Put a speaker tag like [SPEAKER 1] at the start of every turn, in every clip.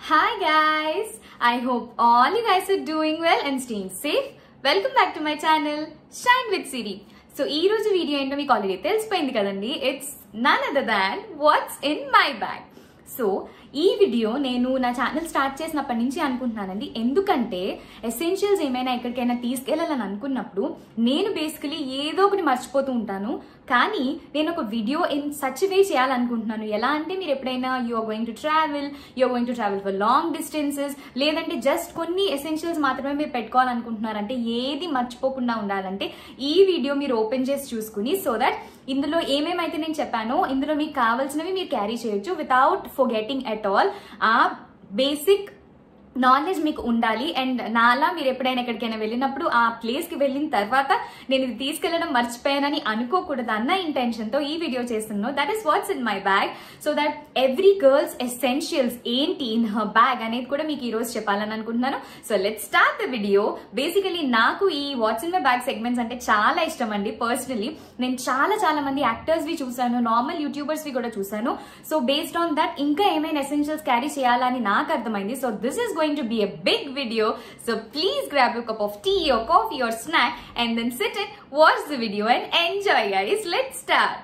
[SPEAKER 1] Hi guys! I hope all you guys are doing well and staying safe. Welcome back to my channel shine with Siri so ఈ రోజు video ఏంటో మీకు already తెలిసిపోయింది కదండి it's none other than what's in my bag so ఈ video నేను నా channel start చేసినప్పటి నుంచి అనుకుంటున్నానండి ఎందుకంటే ఎసెన్షియల్స్ ఏమైనా ఎక్కడికైనా తీసుకెళ్లాలని అనుకున్నప్పుడు నేను బేసికలీ ఏదో ఒకటి మర్చిపోతూ ఉంటాను కానీ నేను ఒక వీడియో ఇన్ సచ్ వే చేయాలనుకుంటున్నాను ఎలా అంటే మీరు ఎప్పుడైనా you're going to travel you're going to travel for long distances లేదంటే జస్ట్ కొన్ని ఎసెన్షియల్స్ మాత్రమే మీరు పెట్టుకోవాలనుకుంటున్నారంటే ఏది మర్చిపోకుండా ఉండాలంటే ఈ వీడియో మీరు ఓపెన్ చేసి చూసుకుని సో దట్ ఇందులో ఏమేమైతే నేను చెప్పానో ఇందులో మీకు కావాల్సినవి మీరు క్యారీ చేయొచ్చు without forgetting at all ఆ బేసిక్ నాలెడ్జ్ మీకు ఉండాలి అండ్ నాలా మీరు ఎప్పుడైనా ఎక్కడికైనా వెళ్ళినప్పుడు ఆ ప్లేస్ కి వెళ్ళిన తర్వాత నేను ఇది తీసుకెళ్లడం మర్చిపోయానని అనుకోకూడదు అన్న ఇంటెన్షన్ తో ఈ వీడియో చేస్తున్నాను that is what's in my bag so that every girls essentials ఏంటి ఇన్ హర్ బ్యాగ్ అనేది కూడా మీకు ఈ రోజు చెప్పాలని అనుకుంటున్నాను so let start the video basically నాకు ఈ what's in my bag segments అంటే చాలా ఇష్టం అండి పర్సనలీ నేను చాలా చాలా మంది యాక్టర్స్ వి చూసాను నార్మల్ యూట్యూబర్స్ వి కూడా చూసాను సో బేస్డ్ ఆన్ దట్ ఇంకా ఏమైనా ఎసెన్షియల్స్ క్యారీ చేయాలని నాకు అర్థమైంది so this is going to be a big video. So please grab a cup of tea or coffee or snack and then sit it, watch the video and enjoy guys. Let's start.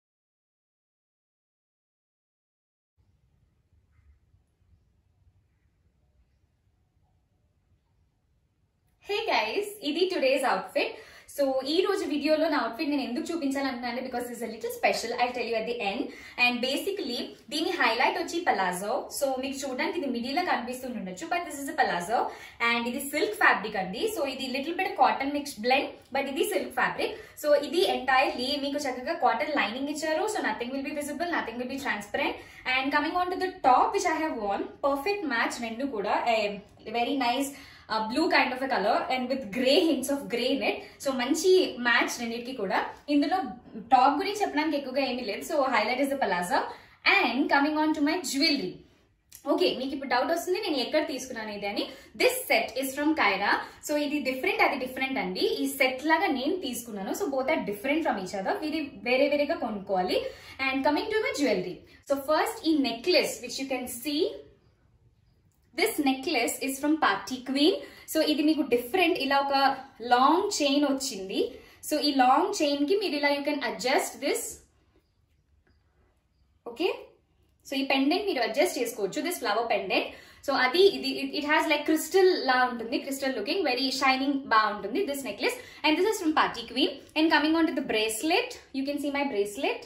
[SPEAKER 1] Hey guys ఇది today's outfit so ఈ రోజు వీడియోలో నా outfit నేను ఎందుకు చూపించాలనుకున్నాను because is a little special I tell you at the end and basically దీని highlight వచ్చి పలాజో సో మీకు చూడడానికి ఇది మిడిల్ లో కనిపిస్తుంది ఉండొచ్చు but this is a palazzo and ఇది సిల్క్ ఫ్యాబ్రిక్ అండి సో ఇది little bit cotton mix blend but ఇది సిల్క్ ఫ్యాబ్రిక్ సో ఇది ఎంటైర్లీ మీకు చక్కగా కాటన్ లైనింగ్ ఇచ్చారు so nothing will be visible nothing will be transparent and coming on to the top which I have one perfect match రెండు కూడా very nice blue kind of a colour and with grey hints of grey net so మంచి match రెండింటికి కూడా ఇందులో top గురించి చెప్పడానికి ఎక్కువగా ఏమీ లేదు so highlight is the palazzo and coming on to my jewellery okay మీకు ఇప్పుడు డౌట్ వస్తుంది నేను ఎక్కడ తీసుకున్నాను ఇది అని this set is from Kaira so ఇది డిఫరెంట్ అది డిఫరెంట్ అండి ఈ సెట్ లాగా నేను తీసుకున్నాను so both are different from each other ఇది వేరే వేరేగా కొనుక్కోవాలి and coming to my jewellery so first ఈ necklace which you can see this necklace is from party queen so ఇది మీకు డిఫరెంట్ ఇలా ఒక లాంగ్ చైన్ వచ్చింది సో ఈ లాంగ్ చైన్ కి మీరు ఇలా you can adjust this okay so ఈ పెండెంట్ మీరు అడ్జస్ట్ చేసుకోవచ్చు దిస్ ఫ్లవర్ పెండెంట్ సో అది ఇది ఇట్ హ్యాస్ లైక్ క్రిస్టల్ లా ఉంటుంది క్రిస్టల్ లుకింగ్ వెరీ షైనింగ్ బాగుంటుంది this necklace and this is from party queen and coming on to the bracelet you can see my bracelet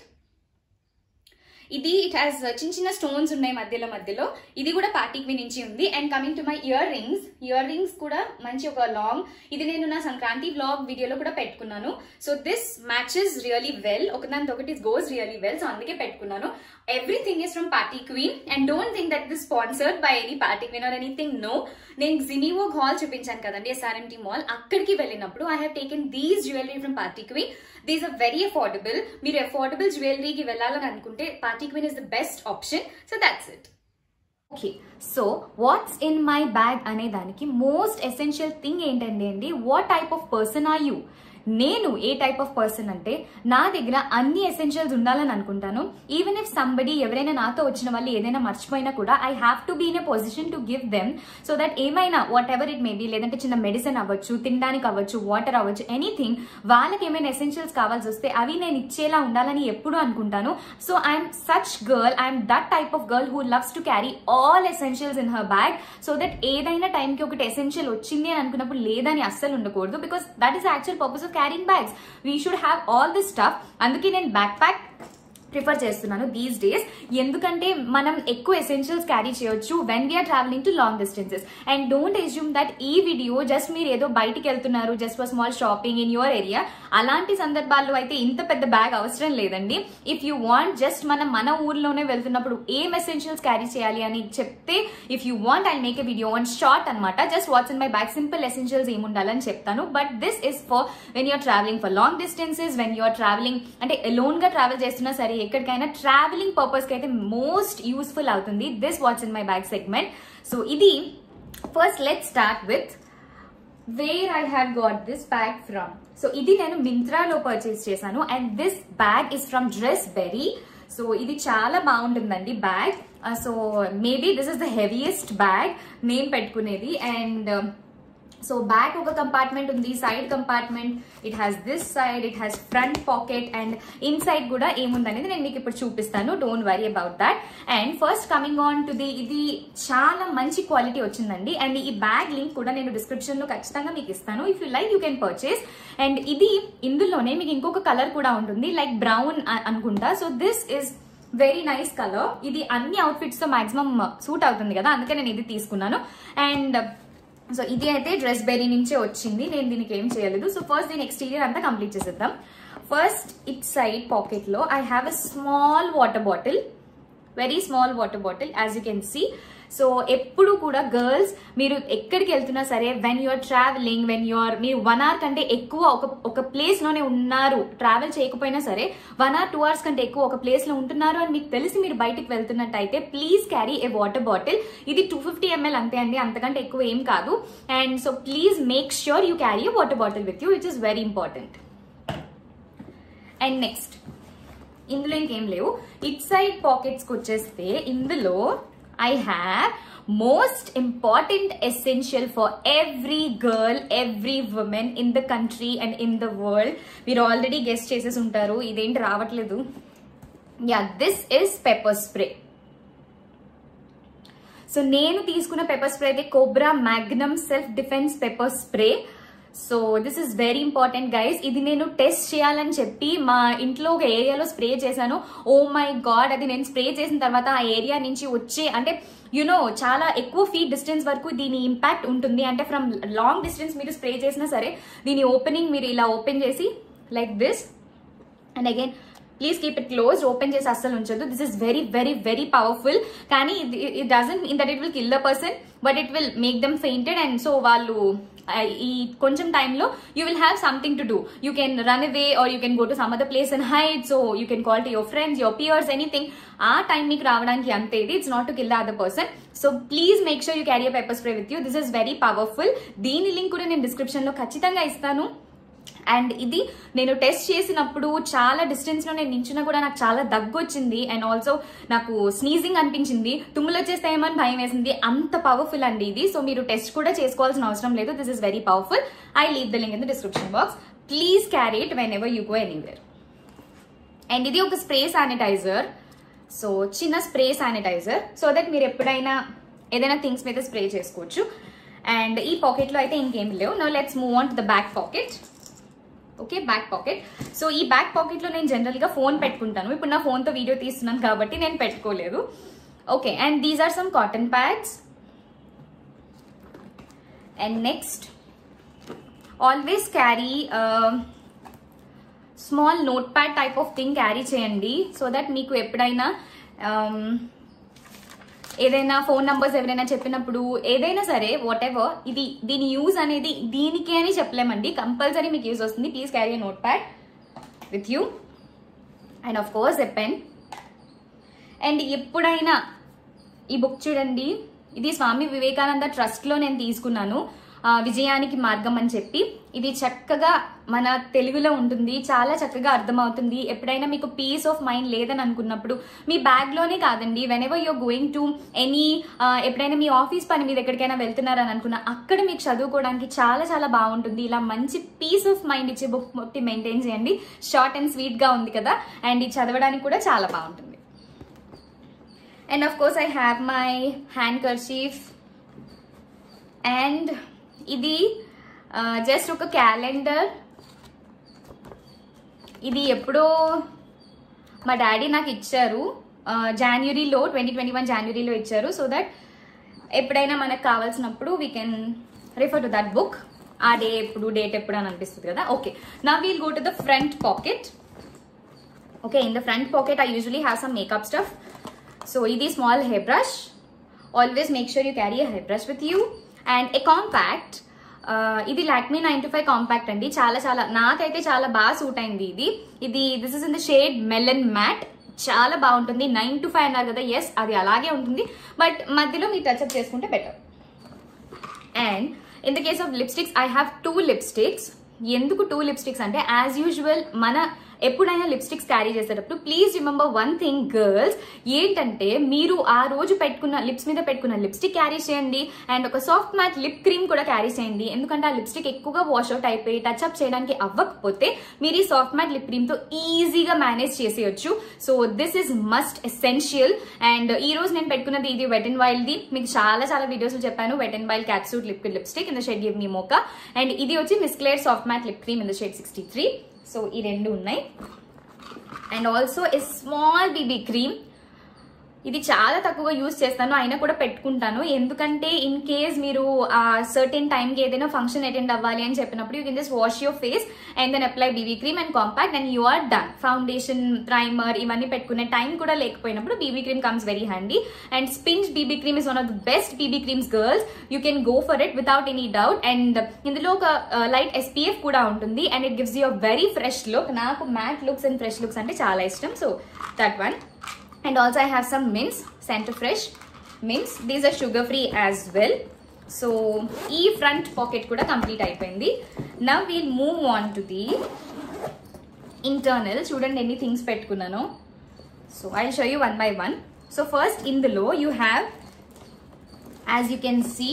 [SPEAKER 1] ఇది it has చిన్న చిన్న stones ఉన్నాయి మధ్యలో మధ్యలో ఇది కూడా పార్టీకి నుంచి ఉంది and coming to my earrings earrings కూడా మంచి ఒక లాంగ్ ఇది నేను నా సంక్రాంతి బ్లాగ్ వీడియోలో కూడా పెట్టుకున్నాను so this matches really well ఒకదాని ఒకటి గోస్ రియలీ వెల్ సో అందుకే పెట్టుకున్నాను everything is from party queen and don't think that this sponsored by any party queen or anything no నేను జినీవోగ్ హాల్ చూపించాను కదండి ఎస్ఆర్ఎంటీ మాల్ అక్కడికి వెళ్ళినప్పుడు I have taken these jewellery from party queen these are very affordable మీరు affordable జ్యువెలరీకి వెళ్ళాలని అనుకుంటే party queen is the best option so that's it okay so what's in my bag అనే దానికి మోస్ట్ ఎసెన్షియల్ థింగ్ ఏంటండి అండి what type of person are you నేను ఏ టైప్ ఆఫ్ పర్సన్ అంటే నా దగ్గర అన్ని ఎసెన్షియల్స్ ఉండాలని అనుకుంటాను ఈవెన్ ఇఫ్ సంబడి ఎవరైనా నాతో వచ్చిన వాళ్ళు ఏదైనా మర్చిపోయినా కూడా I have to be in a position to give them so that ఏమైనా వాట్ ఎవర్ ఇట్ మేబీ లేదంటే చిన్న మెడిసిన్ అవ్వచ్చు తినడానికి అవ్వచ్చు వాటర్ అవ్వచ్చు ఎనీథింగ్ వాళ్ళకి ఏమైనా ఎసెన్షియల్స్ కావాల్సి వస్తే అవి నేను ఇచ్చేలా ఉండాలని ఎప్పుడు అనుకుంటాను so I'm such girl I'm that type of girl who loves to carry all essentials in her bag so that ఏదైనా టైంకి ఒకటి ఎసెన్షియల్ వచ్చింది అని అనుకున్నప్పుడు లేదని అస్సలు ఉండకూడదు because that is actual purpose of carrying bags we should have all this stuff అందుకే నేను బ్యాక్ ప్యాక్ ప్రిఫర్ చేస్తున్నాను దీస్ డేస్ ఎందుకంటే మనం ఎక్కువ ఎసెన్షియల్స్ క్యారీ చేయొచ్చు when we're travelling to long distances and don't assume that ఈ video just మీరు ఏదో బయటికి వెళ్తున్నారు just for small shopping in your area అలాంటి సందర్భాల్లో అయితే ఇంత పెద్ద బ్యాగ్ అవసరం లేదండి ఇఫ్ యూ వాంట్ జస్ట్ మనం మన ఊర్లోనే వెళ్తున్నప్పుడు ఏం ఎసెన్షియల్స్ క్యారీ చేయాలి అని చెప్తే if you want I make a video on short అనమాట just what's in my bag simple essentials ఏముండాలని చెప్తాను but this is for when you're travelling for long distances when you're travelling అంటే alone గా travel చేస్తున్నా సరే ఎక్కడికైనా travelling purpose కి అయితే మోస్ట్ యూస్ఫుల్ అవుతుంది this what's in my bag segment so ఇది first let start with where I have got this bag from so ఇది నేను మింత్రాలో పర్చేస్ చేశాను and this bag is from Dressberry so ఇది చాలా బాగుంటుందండి bag so maybe this is the heaviest bag నేను పెట్టుకునేది అండ్ సో బ్యాక్ ఒక కంపార్ట్మెంట్ ఉంది side compartment it has this side it has front pocket and inside కూడా ఏముందనేది నేను మీకు ఇప్పుడు చూపిస్తాను don't worry about that and first coming on to the ఇది చాలా మంచి క్వాలిటీ వచ్చిందండి అండ్ ఈ బ్యాగ్ లింక్ కూడా నేను డిస్క్రిప్షన్ లో ఖచ్చితంగా మీకు ఇస్తాను if you like you can purchase and ఇది ఇందులోనే మీకు ఇంకొక కలర్ కూడా ఉంటుంది లైక్ బ్రౌన్ అనుకుంటా so this is very nice colour ఇది అన్ని అవుట్ఫిట్స్ తో మాక్సిమం సూట్ అవుతుంది కదా అందుకే నేను ఇది తీసుకున్నాను అండ్ సో ఇది అయితే డ్రెస్ బెరీ నుంచే వచ్చింది నేను దీనికి ఏం చేయలేదు సో ఫస్ట్ దీని ఎక్స్టీరియర్ అంతా కంప్లీట్ చేసేద్దాం ఫస్ట్ ఇట్ సైడ్ పాకెట్ లో I have a small water bottle very small water bottle as you can see so ఎప్పుడు కూడా గర్ల్స్ మీరు ఎక్కడికి వెళ్తున్నా సరే when you're travelling when you're మీరు వన్ అవర్ కంటే ఎక్కువ ఒక ఒక ప్లేస్ లోనే ఉన్నారు ట్రావెల్ చేయకపోయినా సరే వన్ అవర్ టూ అవర్స్ కంటే ఎక్కువ ఒక ప్లేస్ లో ఉంటున్నారు అని మీకు తెలిసి మీరు బయటికి వెళ్తున్నట్టయితే please carry a water bottle ఇది టూ ఫిఫ్టీ ఎంఎల్ అంతే అండి అంతకంటే ఎక్కువ ఏం కాదు and so please make sure you carry a water bottle with you which is very important and next ఇందులో ఇంకేం లేవు ఇట్ సైడ్ పాకెట్స్కి వచ్చేస్తే ఇందులో I have most important essential for every girl every women in the country and in the world మీరు already guessed చేసేసి ఉంటారు ఇదేంటి రావట్లేదు yeah this is pepper spray so నేను తీసుకున్న పెప్పర్ స్ప్రే అయితే Cobra Magnum self defence pepper spray so this is very important guys ఇది నేను టెస్ట్ చేయాలని చెప్పి మా ఇంట్లో ఒక ఏరియాలో స్ప్రే చేశాను ఓ మై గాడ్ అది నేను స్ప్రే చేసిన తర్వాత ఆ ఏరియా నుంచి వచ్చే అంటే యునో చాలా ఎక్కువ ఫీట్ డిస్టెన్స్ వరకు దీని ఇంపాక్ట్ ఉంటుంది అంటే ఫ్రమ్ లాంగ్ డిస్టెన్స్ మీరు స్ప్రే చేసినా సరే దీని ఓపెనింగ్ మీరు ఇలా ఓపెన్ చేసి like this and again please keep it close open చేసి అస్సలు ఉంచొద్దు this is very very very powerful కానీ it doesn't in that it will kill the person but it will make them fainted and so వాళ్ళు ఈ కొంచెం టైంలో you will have something to do you can run away or you can go to some other place and hide so you can call to your friends your peers anything ఆ time మీకు రావడానికి అంతే ఇది it's not to kill the other person so please make sure you carry pepper spray with you this is very powerful దీని link కూడా నేను description లో ఖచ్చితంగా ఇస్తాను అండ్ ఇది నేను టెస్ట్ చేసినప్పుడు చాలా డిస్టెన్స్ లో నేను నించున్నా కూడా నాకు చాలా దగ్గు వచ్చింది అండ్ ఆల్సో నాకు స్నీజింగ్ అనిపించింది తుమ్ములు వచ్చేస్తాయేమో అని భయం వేసింది అంత పవర్ఫుల్ అండి ఇది సో మీరు టెస్ట్ కూడా చేసుకోవాల్సిన అవసరం లేదు this is very powerful I leave the link in the description box please carry it whenever you go anywhere and ఇది ఒక స్ప్రే శానిటైజర్ సో చిన్న స్ప్రే శానిటైజర్ సో దట్ మీరు ఎప్పుడైనా ఏదైనా థింగ్స్ మీద స్ప్రే చేసుకోవచ్చు అండ్ ఈ పాకెట్లో అయితే ఇంకేం లేవు no let's move on to the back pocket okay back pocket so ఈ బ్యాక్ పాకెట్లో నేను జనరల్గా ఫోన్ పెట్టుకుంటాను ఇప్పుడు నా ఫోన్తో వీడియో తీస్తున్నాను కాబట్టి నేను పెట్టుకోలేదు okay and these are some cotton pads and next always carry small note pad type of thing carry చేయండి సో దట్ మీకు ఎప్పుడైనా ఏదైనా ఫోన్ నంబర్స్ ఎవరైనా చెప్పినప్పుడు ఏదైనా సరే వాట్ ఎవర్ ఇది దీని యూజ్ అనేది దీనికి అని చెప్పలేమండి కంపల్సరీ మీకు యూజ్ వస్తుంది please carry note pad with you and of course a pen and ఎప్పుడైనా ఈ బుక్ చూడండి ఇది స్వామి వివేకానంద ట్రస్ట్లో నేను తీసుకున్నాను విజయానికి మార్గం అని చెప్పి ఇది చక్కగా మన తెలుగులో ఉంటుంది చాలా చక్కగా అర్థమవుతుంది ఎప్పుడైనా మీకు పీస్ ఆఫ్ మైండ్ లేదని అనుకున్నప్పుడు మీ బ్యాగ్లోనే కాదండి whenever you're going to any ఎప్పుడైనా మీ ఆఫీస్ పని మీద ఎక్కడికైనా వెళ్తున్నారని అనుకున్నా అక్కడ మీకు చదువుకోవడానికి చాలా చాలా బాగుంటుంది ఇలా మంచి పీస్ ఆఫ్ మైండ్ ఇచ్చే బుక్ మొట్టి మెయింటైన్ చేయండి షార్ట్ అండ్ స్వీట్గా ఉంది కదా అండ్ ఇది చదవడానికి కూడా చాలా బాగుంటుంది and of course I have my handkerchief and ఇది జస్ట్ ఒక క్యాలెండర్ ఇది ఎప్పుడో మా డాడీ నాకు ఇచ్చారు జాన్యురీలో ట్వంటీ ట్వంటీ వన్ జాన్యురీలో ఇచ్చారు సో దట్ ఎప్పుడైనా మనకు కావాల్సినప్పుడు we can refer to that book ఆ డే ఎప్పుడు డేట్ ఎప్పుడు అని అనిపిస్తుంది కదా ఓకే నా we'll go to the front pocket okay in the front pocket I usually have some makeup stuff so ఇది small hair brush always make sure you carry hair brush with you and a compact ఇది Lakme nine to five compact అండి చాలా చాలా నాకైతే చాలా బాగా suit అయింది ఇది ఇది this is in the shade melon matte చాలా బాగుంటుంది నైన్ టు ఫైవ్ అన్నారు కదా ఎస్ అది అలాగే ఉంటుంది బట్ మధ్యలో మీరు టచ్అప్ చేసుకుంటే better and in the case of lipsticks I have two lipsticks ఎందుకు టూ లిప్స్టిక్స్ అంటే యాజ్ యూజువల్ మన ఎప్పుడైనా లిప్స్టిక్స్ క్యారీ చేసేటప్పుడు please remember one thing girls ఏంటంటే మీరు ఆ రోజు పెట్టుకున్న లిప్స్ మీద పెట్టుకున్న లిప్స్టిక్ క్యారీ చేయండి అండ్ ఒక సాఫ్ట్ మ్యాట్ లిప్ క్రీమ్ కూడా క్యారీ చేయండి ఎందుకంటే ఆ లిప్స్టిక్ ఎక్కువగా వాష్ అవుట్ అయిపోయి టచ్ అప్ చేయడానికి అవ్వకపోతే మీరు ఈ సాఫ్ట్ మ్యాట్ లిప్ క్రీమ్ తో ఈజీగా మేనేజ్ చేసేయచ్చు so this is must essential and ఈ రోజు నేను పెట్టుకున్నది ఇది వెట్ అండ్ వైల్డ్ ది మీకు చాలా చాలా వీడియోస్ చెప్పాను వెట్ అండ్ వైల్డ్ క్యాప్సూట్ liquid lipstick in the shade give me mocha and ఇది వచ్చి Miss Claire soft matte lip cream in the shade sixty three so ఈ రెండు ఉన్నాయి and also a small BB cream ఇది చాలా తక్కువగా యూస్ చేస్తాను అయినా కూడా పెట్టుకుంటాను ఎందుకంటే ఇన్ కేస్ మీరు ఆ సర్టెన్ టైంకి ఏదైనా ఫంక్షన్ అటెండ్ అవ్వాలి అని చెప్పినప్పుడు you can just wash your face and then apply BB cream and compact and you are done foundation primer ఇవన్నీ పెట్టుకునే టైం కూడా లేకపోయినప్పుడు BB cream comes very handy and sponge BB cream is one of the best BB creams girls you can go for it without any doubt and ఇందులో ఒక light SPF కూడా ఉంటుంది and it gives you very fresh look నాకు matte looks and fresh looks అంటే చాలా ఇష్టం so that one and also I have some mints, Center Fresh mints. These are sugar free as well. So ఈ front pocket కూడా complete అయిపోయింది now we'll move on to the internal చూడండి ఎన్ని things పెట్టుకున్నాను so I show you one by one so first ఇందులో you have as you can see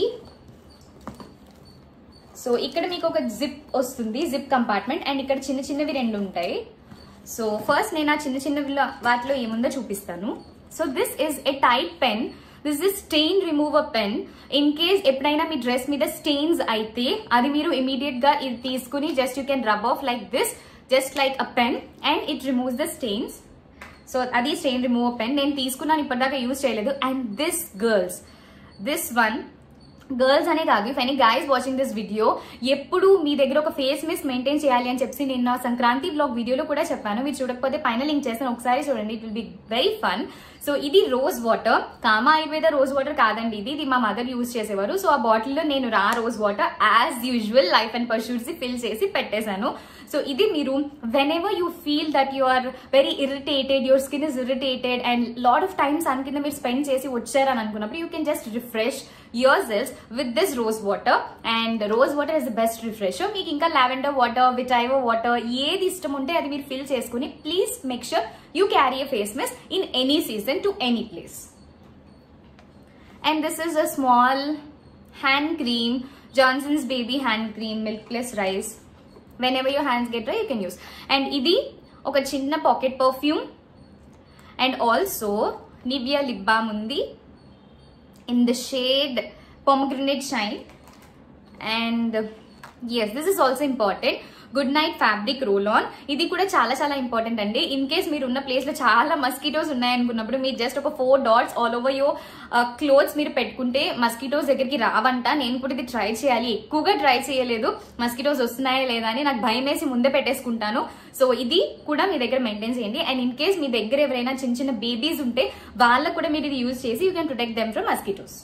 [SPEAKER 1] so ఇక్కడ మీకు ఒక జిప్ వస్తుంది జిప్ కంపార్ట్మెంట్ అండ్ ఇక్కడ చిన్న చిన్నవి రెండు ఉంటాయి సో ఫస్ట్ నేను ఆ చిన్న చిన్న వాటిలో ఏముందో చూపిస్తాను so this is a Tide pen this is stain remover pen in case ఎప్పుడైనా మీ డ్రెస్ మీద స్టెయిన్స్ అయితే అది మీరు ఇమీడియట్ గా ఇది తీసుకుని just you can rub off like this just like a pen and it removes the stains so అది స్టెయిన్ రిమూవర్ పెన్ నేను తీసుకున్నాను ఇప్పటిదాకా యూజ్ చేయలేదు and this girls this one girls అనే కాదు if any guys watching this video ఎప్పుడు మీ దగ్గర ఒక ఫేస్ మిస్ మెయింటైన్ చేయాలి అని చెప్పి నిన్న సంక్రాంతి బ్లాగ్ వీడియోలో కూడా చెప్పాను మీరు చూడకపోతే పైన లింక్ చేస్తాను ఒకసారి చూడండి it will be very fun so ఇది rose water comma Ayurveda rose water కాదండి ఇది ఇది మా మదర్ యూజ్ చేసేవారు సో ఆ బాటిల్లో నేను raw rose water as usual life and pursuits fill చేసి పెట్టేశాను సో ఇది మీరు whenever you feel that you are very irritated your skin is irritated and lot of times అన్ కింద మీరు స్పెండ్ చేసి వచ్చారని అనుకున్నప్పుడు you can just refresh your cells with this rose water and rose water is the best refresher మీకు ఇంకా lavender water విటైవో water ఏది ఇష్టం ఉంటే అది మీరు ఫిల్ చేసుకుని please make sure you carry a face mist in any season to any place and this is a small hand cream Johnson's baby hand cream milk plus rice whenever you're hands get dry you can use and ఇది ఒక చిన్న pocket perfume and also Nivea lip balm ఉంది in the shade pomegranate shine and yes this is also important good night fabric roll on ఇది కూడా చాలా చాలా important అండి in case మీరు ఉన్న ప్లేస్ లో చాలా మస్కిటోస్ ఉన్నాయనుకున్నప్పుడు మీరు జస్ట్ ఒక four dots all over your clothes మీరు పెట్టుకుంటే మస్కిటోస్ దగ్గరికి రావంట నేను కూడా ఇది ట్రై చేయాలి ఎక్కువగా ట్రై చేయలేదు మస్కిటోస్ వస్తున్నాయా లేదా అని నాకు భయం వేసి ముందే పెట్టేసుకుంటాను సో ఇది కూడా మీ దగ్గర మెయింటైన్ చేయండి అండ్ ఇన్ కేస్ మీ దగ్గర ఎవరైనా చిన్న చిన్న బేబీస్ ఉంటే వాళ్ళకు కూడా మీరు ఇది యూజ్ చేసి you can protect them from mosquitoes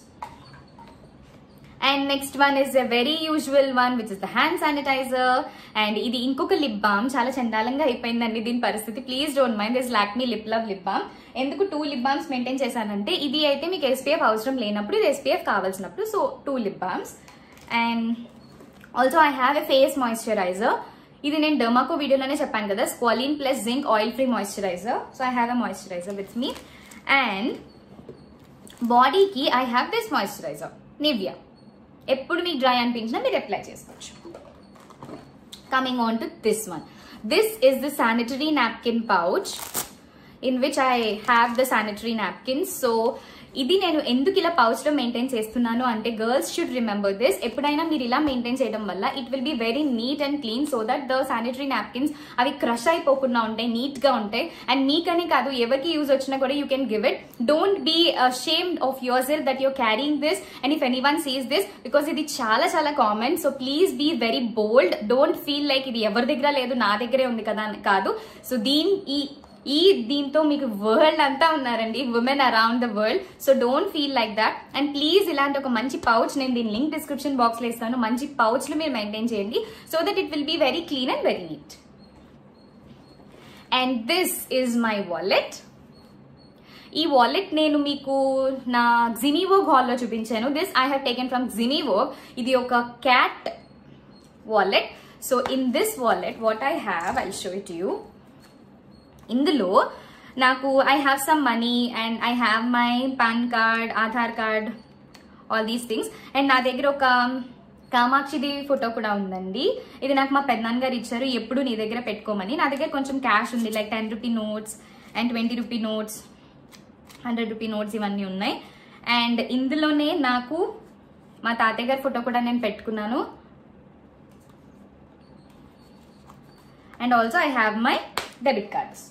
[SPEAKER 1] and next one is a very usual one which is the hand sanitiser and ఇది ఇంకొక లిప్ బామ్ చాలా చండాలంగా అయిపోయిందండి దీని పరిస్థితి please don't mind this Lakme lip love lip balm ఎందుకు two lip balms maintain చేశానంటే ఇది అయితే మీకు ఎస్పీఎఫ్ అవసరం లేనప్పుడు ఇది ఎస్పీఎఫ్ కావాల్సినప్పుడు so two lip balms and also I have a face moisturiser ఇది నేను డర్మాకో వీడియోలోనే చెప్పాను కదా squalane plus zinc oil free moisturiser so I have a moisturiser with me and బాడీకి I have this moisturiser Nivea ఎప్పుడు మీకు dry అనిపించినా మీరు అప్లై చేసుకోవచ్చు coming on to this one this is the sanitary napkin pouch in which I have the sanitary napkins so ఇది నేను ఎందుకు ఇలా పౌచ్ లో మెయింటైన్ చేస్తున్నాను అంటే గర్ల్స్ షుడ్ రిమెంబర్ దిస్ ఎప్పుడైనా మీరు ఇలా మెయింటైన్ చేయడం వల్ల it will be very neat and clean so that the sanitary napkins అవి క్రష్ అయిపోకుండా ఉంటాయి నీట్ గా ఉంటాయి అండ్ మీకనే కాదు ఎవరికి యూజ్ వచ్చినా కూడా you can give it don't be shamed of yourself that you're carrying this and if anyone sees this because ఇది చాలా చాలా common so please be very bold don't feel like ఇది ఎవరి దగ్గర లేదు నా దగ్గరే ఉంది కదా అని కాదు సో దీని ఈ ఈ దీంతో మీకు వరల్డ్ అంతా ఉన్నారండి women around the world so don't feel like that and please ఇలాంటి ఒక మంచి పౌచ్ నేను దీని లింక్ డిస్క్రిప్షన్ బాక్స్ లో ఇస్తాను మంచి పౌచ్లు మీరు మెయింటైన్ చేయండి so that it will be very clean and very neat and this is my wallet ఈ వాలెట్ నేను మీకు నా జినీవోగ్ హాల్లో చూపించాను this I have taken from జినీవోగ్ ఇది ఒక cat wallet so in this wallet what I have I show it you ఇందులో నాకు I have some money and I have my PAN card Aadhaar card all these things and నా దగ్గర ఒక Kamakshi Devi photo కూడా ఉందండి ఇది నాకు మా పెద్దనాన్న గారు ఇచ్చారు ఎప్పుడు నీ దగ్గర పెట్టుకోమని నా దగ్గర కొంచెం క్యాష్ ఉంది like ten rupee notes and twenty rupee notes hundred rupee notes ఇవన్నీ ఉన్నాయి అండ్ ఇందులోనే నాకు మా తాతయ్య గారి ఫోటో కూడా నేను పెట్టుకున్నాను and also I have my debit cards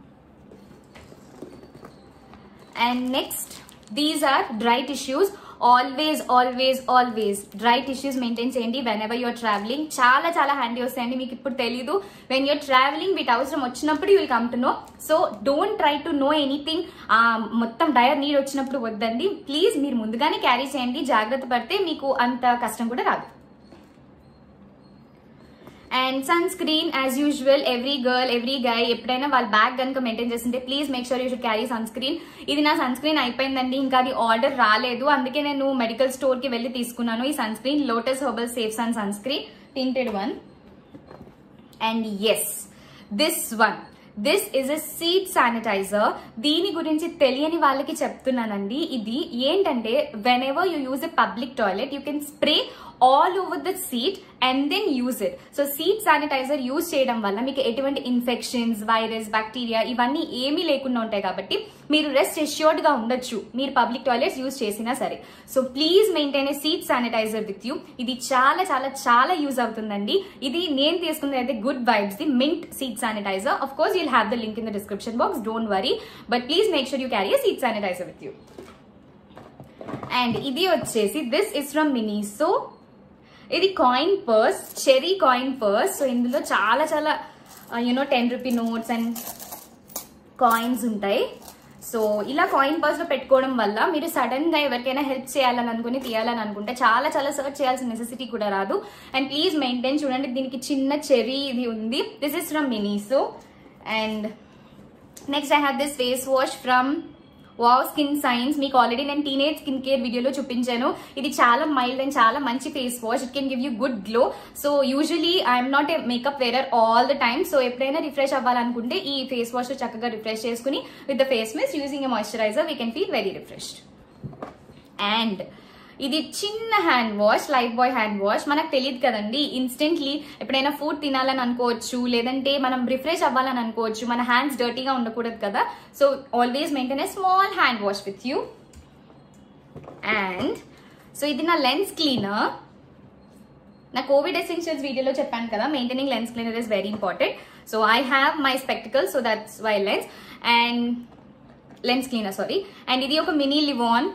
[SPEAKER 1] and next these are dry tissues always always always dry tissues maintain చేయండి వెన్ ఎవర్ యూర్ ట్రావెలింగ్ చాలా చాలా హ్యాండీ వస్తాయండి మీకు ఇప్పుడు తెలీదు వెన్ యూర్ ట్రావెలింగ్ వీటి అవసరం వచ్చినప్పుడు you will come to know so don't try to know anything మొత్తం డయర్ నీడ్ వచ్చినప్పుడు వద్దండి ప్లీజ్ మీరు ముందుగానే క్యారీ చేయండి జాగ్రత్త పడితే మీకు అంత కష్టం కూడా రాదు and sunscreen as usual every girl every guy ఎప్పుడైనా వాళ్ళ బ్యాగ్ కనుక మెయింటైన్ చేస్తుంటే please make sure you should carry sunscreen ఇది నా సన్ స్క్రీన్ అయిపోయిందండి ఇంకా అది ఆర్డర్ రాలేదు అందుకే నేను మెడికల్ స్టోర్ కి వెళ్ళి తీసుకున్నాను ఈ sunscreen Lotus herbal safe sun sunscreen tinted one and yes this one this is a seat sanitiser దీని గురించి తెలియని వాళ్ళకి చెప్తున్నానండి ఇది ఏంటంటే whenever you use a public toilet you can spray all over the seat and then use it so seat sanitiser use చేయడం వల్ల మీకు ఎటువంటి ఇన్ఫెక్షన్స్ వైరస్ బ్యాక్టీరియా ఇవన్నీ ఏమీ లేకుండా ఉంటాయి కాబట్టి మీరు రెస్ట్ ఎష్యూర్డ్ గా ఉండొచ్చు మీరు పబ్లిక్ టాయిలెట్స్ యూజ్ చేసినా సరే so please maintain a seat sanitiser with you ఇది చాలా చాలా చాలా యూజ్ అవుతుందండి ఇది నేను తీసుకున్నది అయితే good vibes the mint seat sanitiser of course you'll have the link in the description box don't worry but please make sure you carry seat sanitiser with you and ఇది వచ్చేసి దిస్ ఇస్ ఫ్రమ్ మినీసో ఇది coin purse cherry coin purse so ఇందులో చాలా చాలా you know ten rupee notes and coins ఉంటాయి so ఇలా coin purse లో పెట్టుకోవడం వల్ల మీరు సడన్ గా ఎవరికైనా హెల్ప్ చేయాలని అనుకుని తీయాలని అనుకుంటే చాలా చాలా సర్చ్ చేయాల్సిన నెసెసిటీ కూడా రాదు అండ్ ప్లీజ్ మెయింటైన్ చూడండి దీనికి చిన్న చెరీ ఇది ఉంది this is from Miniso and next I have this face wash from Wow Skin Science మీకు ఆల్రెడీ నేను టీనేజ్ స్కిన్ కేర్ వీడియోలో చూపించాను ఇది చాలా మైల్డ్ అండ్ చాలా మంచి face wash it can give you good glow so usually I'm not a makeup wearer all the time so ఎప్పుడైనా refresh అవ్వాలనుకుంటే ఈ ఫేస్ వాష్ చక్కగా రిఫ్రెష్ చేసుకుని with the face mist using a moisturiser we can feel very refreshed and ఇది చిన్న hand wash Lifebuoy hand wash మనకు తెలియదు కదండి ఇన్స్టెంట్లీ ఎప్పుడైనా ఫుడ్ తినాలని అనుకోవచ్చు లేదంటే మనం రిఫ్రెష్ అవ్వాలని అనుకోవచ్చు మన హ్యాండ్స్ డర్టీగా ఉండకూడదు కదా so always maintain a small hand wash with you and so ఇది నా లెన్స్ క్లీనర్ నా కోవిడ్ ఎసెన్షియల్స్ వీడియోలో చెప్పాను కదా maintaining lens cleaner is very important so I have my spectacle so that's why lens and lens cleaner sorry and ఇది ఒక mini Livon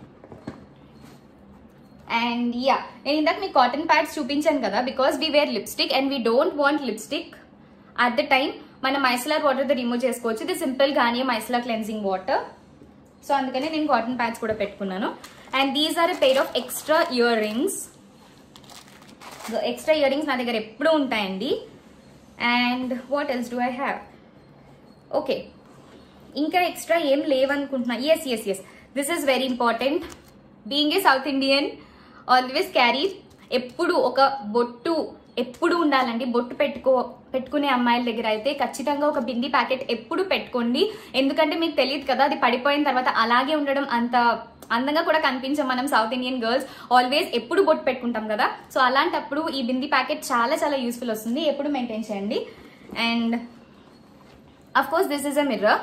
[SPEAKER 1] and yeah నేను ఇందాక మీకు కాటన్ ప్యాడ్స్ చూపించాను కదా because we wear lipstick and we don't want lipstick at the time మనం micellar వాటర్తో remove చేసుకోవచ్చు ఇది సింపుల్ గానీ మైసలార్ క్లెన్సింగ్ వాటర్ సో అందుకనే నేను కాటన్ ప్యాడ్స్ కూడా పెట్టుకున్నాను and these are a pair of extra earrings extra earrings నా దగ్గర ఎప్పుడూ ఉంటాయండి and what else do I have okay ఇంకా ఎక్స్ట్రా ఏం లేవనుకుంటున్నా yes yes yes this is very important being a South Indian always carry ఎప్పుడు ఒక బొట్టు ఎప్పుడు ఉండాలండి బొట్టు పెట్టుకో పెట్టుకునే అమ్మాయిల దగ్గర అయితే ఖచ్చితంగా ఒక బింది ప్యాకెట్ ఎప్పుడు పెట్టుకోండి ఎందుకంటే మీకు తెలియదు కదా అది పడిపోయిన తర్వాత అలాగే ఉండడం అంత అందంగా కూడా కనిపించాం మనం సౌత్ ఇండియన్ గర్ల్స్ ఆల్వేస్ ఎప్పుడు బొట్టు పెట్టుకుంటాం కదా సో అలాంటప్పుడు ఈ బింది ప్యాకెట్ చాలా చాలా యూస్ఫుల్ వస్తుంది ఎప్పుడు మెయింటైన్ చేయండి and of course this is a mirror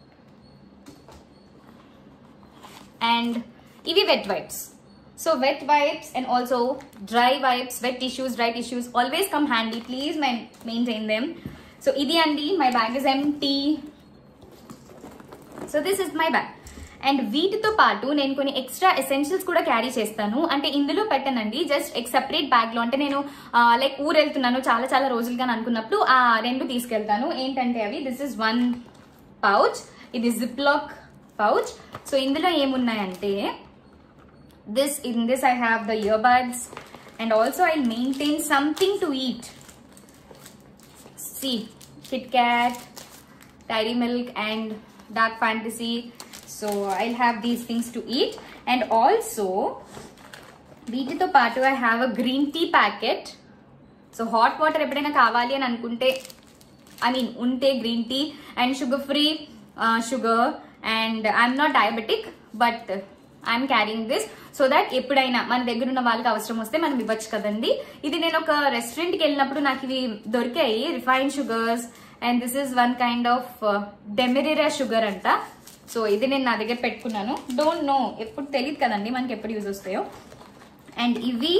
[SPEAKER 1] and ఇవి wet wipes so wet wipes and also dry wipes wet tissues dry tissues always come handy please my maintain them so ఇది అండి my bag is empty so this is my bag and వీటితో పాటు నేను కొన్ని extra essentials కూడా carry చేస్తాను అంటే ఇందులో పెట్టనండి జస్ట్ ఎక్ సెపరేట్ బ్యాగ్ లో అంటే నేను లైక్ ఊరు వెళ్తున్నాను చాలా చాలా రోజులుగా అనుకున్నప్పుడు ఆ రెండు తీసుకెళ్తాను ఏంటంటే అవి దిస్ ఇస్ వన్ పౌచ్ ఇది జిప్ లాక్ పౌచ్ సో ఇందులో ఏమున్నాయంటే this in this i have the earbuds and also i'll maintain something to eat see kit kat dairy milk and dark fantasy so i'll have these things to eat and also వీటితో పాటు I have a green tea packet so hot water ఎప్పుడైనా కావాలి అని అనుకుంటే I mean ఉంటే green tea and sugar free sugar and I'm not diabetic but I'm carrying this so that ఎప్పుడైనా మన దగ్గర ఉన్న వాళ్ళకి అవసరం వస్తే మనం ఇవ్వచ్చు కదండి ఇది నేను ఒక రెస్టారెంట్కి వెళ్ళినప్పుడు నాకు ఇవి దొరికాయి refine sugars and this is one kind of demerara sugar అంట సో ఇది నేను నా దగ్గర పెట్టుకున్నాను డోంట్ నో ఎప్పుడు తెలియదు కదండి మనకి ఎప్పుడు యూజ్ వస్తాయో అండ్ ఇవి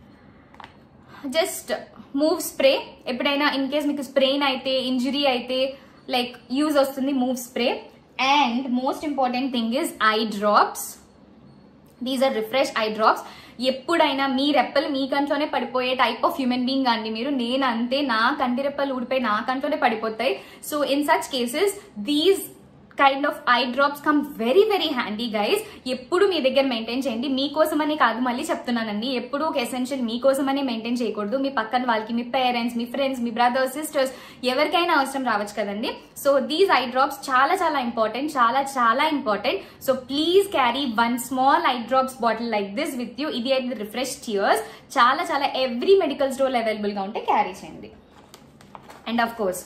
[SPEAKER 1] జస్ట్ మూవ్ స్ప్రే ఎప్పుడైనా ఇన్ కేస్ మీకు స్ప్రెయిన్ అయితే ఇంజురీ అయితే లైక్ యూజ్ వస్తుంది Moov spray and most important thing is eye drops these are refresh eye drops ఎప్పుడైనా మీ రెప్పలు మీ కంట్లోనే పడిపోయే టైప్ ఆఫ్ హ్యూమన్ బీయింగ్ అండి మీరు నేను అంతే నా కంటి రెప్పలు ఊడిపోయి నా కంట్లోనే పడిపోతాయి so in such cases these kind of eye drops come very very handy guys ఎప్పుడు మీ దగ్గర మెయింటైన్ చేయండి మీకోసమని కాదు మళ్ళీ చెప్తున్నానండి ఎప్పుడు ఒక ఎసెన్షియల్ మీకోసమని మెయింటైన్ చేయకూడదు మీ పక్కన వాళ్ళకి మీ పేరెంట్స్ మీ ఫ్రెండ్స్ మీ బ్రదర్స్ సిస్టర్స్ ఎవరికైనా అవసరం రావచ్చు కదండి సో దీస్ ఐ డ్రాప్స్ చాలా చాలా ఇంపార్టెంట్ చాలా చాలా important so please carry one small eye drops bottle like this with you ఇది అయితే రిఫ్రెష్ టియర్స్ చాలా చాలా ఎవ్రీ మెడికల్ స్టోర్ అవైలబుల్ గా ఉంటే క్యారీ చేయండి and of course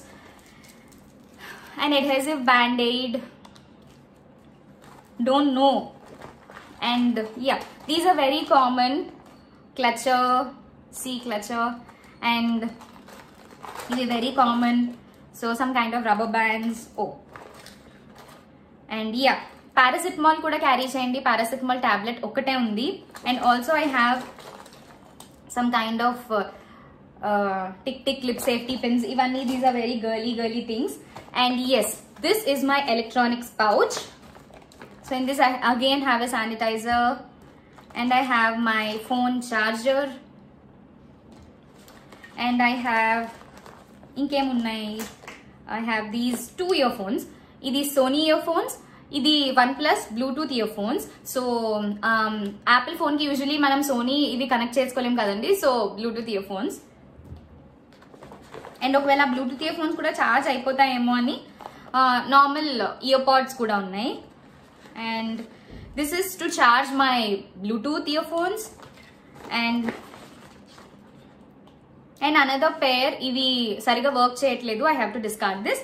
[SPEAKER 1] an adhesive band-aid don't know and yeah these are very common clutcher c clutcher and ఇది very common so some kind of rubber bands oh and yeah paracetamol కూడా carry చేయండి paracetamol tablet ఒక్కటే ఉంది and also I have some kind of tick tick clip safety pins ఇవన్నీ these are very girly girly things and yes this is my electronics pouch so in this i again have a sanitizer and i have my phone charger and i have ఇంకేమున్నాయి I have these two earphones ఇది Sony earphones ఇది OnePlus bluetooth earphones so Apple ఫోన్కి usually మనం Sony ఇవి connect చేసుకోలేం కదండి so bluetooth earphones and ఒకవేళ bluetooth earphones కూడా ఛార్జ్ అయిపోతాయేమో అని నార్మల్ ఇయర్ పాడ్స్ కూడా ఉన్నాయి and this is to charge my bluetooth earphones and and another pair ఇవి సరిగా వర్క్ చేయట్లేదు I have to discard this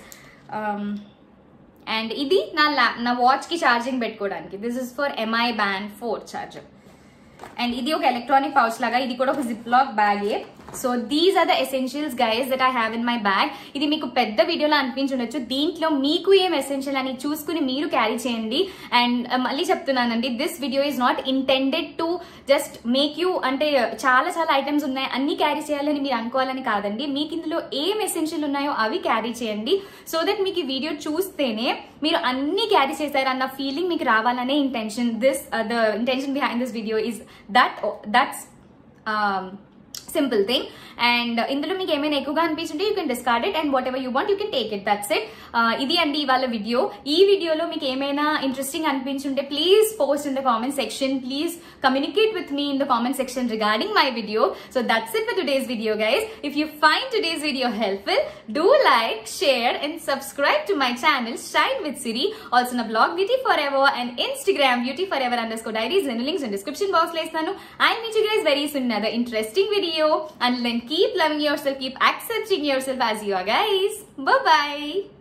[SPEAKER 1] and ఇది నా ల్యా నా వాచ్కి ఛార్జింగ్ పెట్టుకోవడానికి this is for Mi band four charger and ఇది ఒక ఎలక్ట్రానిక్ పౌచ్ లాగా ఇది కూడా ఒక జిప్ లాక్ బ్యాగే so these are the essentials guys that I have in my bag ఇది మీకు పెద్ద వీడియోలో అనిపించుండొచ్చు దీంట్లో మీకు ఏం ఎసెన్షియల్ అని చూసుకుని మీరు క్యారీ చేయండి అండ్ మళ్ళీ చెప్తున్నానండి this video is not intended to just make you అంటే చాలా చాలా ఐటమ్స్ ఉన్నాయి అన్ని క్యారీ చేయాలని మీరు అనుకోవాలని కాదండి మీకు ఇందులో ఏం ఎసెన్షియల్ ఉన్నాయో అవి క్యారీ చేయండి సో దట్ మీకు ఈ వీడియో చూస్తేనే మీరు అన్ని క్యారీ చేశారన్న ఫీలింగ్ మీకు రావాలనే intention this the intention behind this video is that that's simple thing and ఇందులో మీకు ఏమైనా ఎక్కువగా అనిపించుంటే you can discard it and whatever you want you can take it that's it ఇది అండి ఇవాళ వీడియో ఈ వీడియోలో మీకు ఏమైనా ఇంట్రెస్టింగ్ అనిపించుంటే please post in the comment section please communicate with మీ in the comment section regarding my video so that's it for today's video guys if you find today's video helpful do like share and subscribe to my channel shine with Siri also నా blog beauty forever and Instagram beauty forever underscore diaries and links in description box లో ఇస్తాను I meet you guys very soon other interesting video and then keep loving yourself, keep accepting yourself as you are, guys. Bye bye.